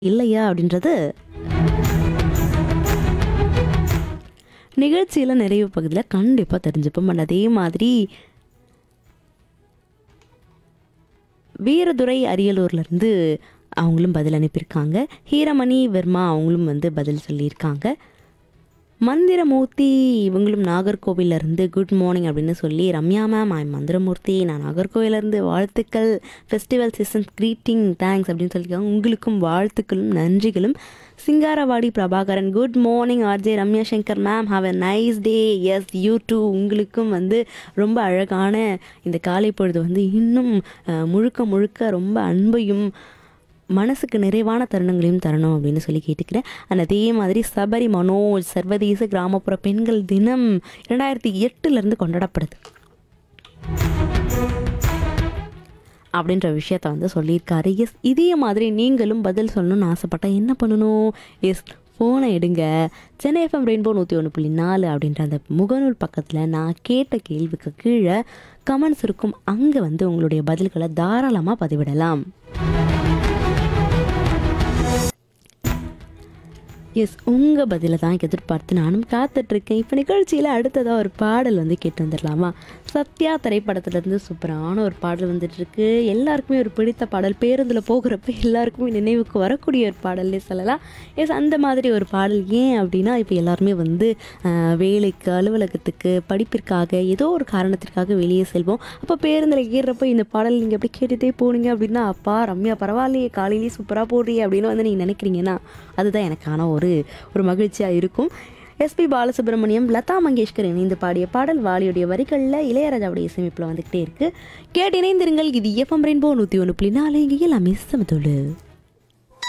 இல்லையா அப்படின்றது நிகழ்ச்சியில் நிறைவு பகுதியில் கண்டிப்பாக தெரிஞ்சுப்போம் அண்ட் அதே மாதிரி வீரதுரை அரியலூர்லேருந்து அவங்களும் பதில் அனுப்பியிருக்காங்க ஹீரமணி வர்மா அவங்களும் வந்து பதில் சொல்லியிருக்காங்க மந்திரமூர்த்தி இவங்களும் நாகர்கோவில்ல இருந்து குட் மார்னிங் அப்படின்னு சொல்லி ரம்யா மேம் ஐ மந்திரமூர்த்தி நான் நாகர்கோவிலேருந்து வாழ்த்துக்கள் ஃபெஸ்டிவல் சீசன் க்ரீட்டிங் தேங்க்ஸ் அப்படின்னு சொல்லியிருக்காங்க உங்களுக்கும் வாழ்த்துக்களும் நன்றிகளும் Singaravadi Prabhakaran good morning RJ Ramya Shankar ma'am have a nice day yes you too உங்களுக்கும் வந்து ரொம்ப அழகான இந்த காலை பொழுது வந்து இன்னும் அஹ், முழுக்க முழுக்க ரொம்ப அன்பையும் மனசுக்கு நிறைவான தருணங்களையும் தரணும் அப்படின்னு சொல்லி கேட்டுக்கிறேன் அண்ட் அதே மாதிரி சபரி மனோஜ் சர்வதேச கிராமப்புற பெண்கள் தினம் இரண்டாயிரத்தி எட்டுலேருந்து கொண்டாடப்படுது அப்படின்ற விஷயத்த வந்து சொல்லியிருக்காரு எஸ் இதே மாதிரி நீங்களும் பதில் சொல்லணும்னு ஆசைப்பட்டா என்ன பண்ணணும் எஸ் ஃபோனை எடுங்க சென்னை எஃப்எம் ரெயின்போ நூற்றி ஒன்று புள்ளி நாலு அப்படின்ற அந்த முகநூல் பக்கத்தில் நான் கேட்ட கேள்விக்கு கீழே கமெண்ட்ஸ் இருக்கும் அங்கே வந்து உங்களுடைய பதில்களை தாராளமாக பதிவிடலாம் எஸ் உங்கள் பதிலை தான் எதிர்பார்த்து நானும் காத்துட்ருக்கேன் இப்போ நிகழ்ச்சியில் அடுத்ததாக ஒரு பாடல் வந்து கேட்டு வந்துடலாமா சத்யா திரைப்படத்துலேருந்து சூப்பரான ஒரு பாடல் வந்துட்டுருக்கு எல்லாருக்குமே ஒரு பிடித்த பாடல் பேருந்தில் போகிறப்ப எல்லாருக்குமே நினைவுக்கு வரக்கூடிய ஒரு பாடல்லே சொல்லலாம் எஸ் அந்த மாதிரி ஒரு பாடல் ஏன் அப்படின்னா இப்போ எல்லாருமே வந்து ஆஹ், வேலைக்கு அலுவலகத்துக்கு படிப்பிற்காக ஏதோ ஒரு காரணத்திற்காக வெளியே செல்வோம் அப்போ பேருந்தில் ஏறுறப்போ இந்த பாடல் நீங்கள் எப்படி கேட்டுகிட்டே போனீங்க அப்படின்னா அப்பா ரம்யா பரவாயில்லையே காலையிலேயே சூப்பராக போடுறியே அப்படின்னு வந்து நீங்கள் நினைக்கிறீங்கன்னா அதுதான் எனக்கான ஒரு ஒரு மகிழ்ச்சியாக இருக்கும் எஸ்பி பாலசுப்ரமணியம் லதா மங்கேஷ்கர் இணைந்து பாடிய பாடல் வாலியுடைய வரிகளில் இளையராஜாவுடைய இசையமைப்பில் வந்துக்கிட்டே இருக்குது கேட்டு இணைந்திருங்கள் இது எஃப்எம் ரெயின்போ நூற்றி ஒன்று புள்ளி நாலு இங்கே எல்லாமே சமத்தோடு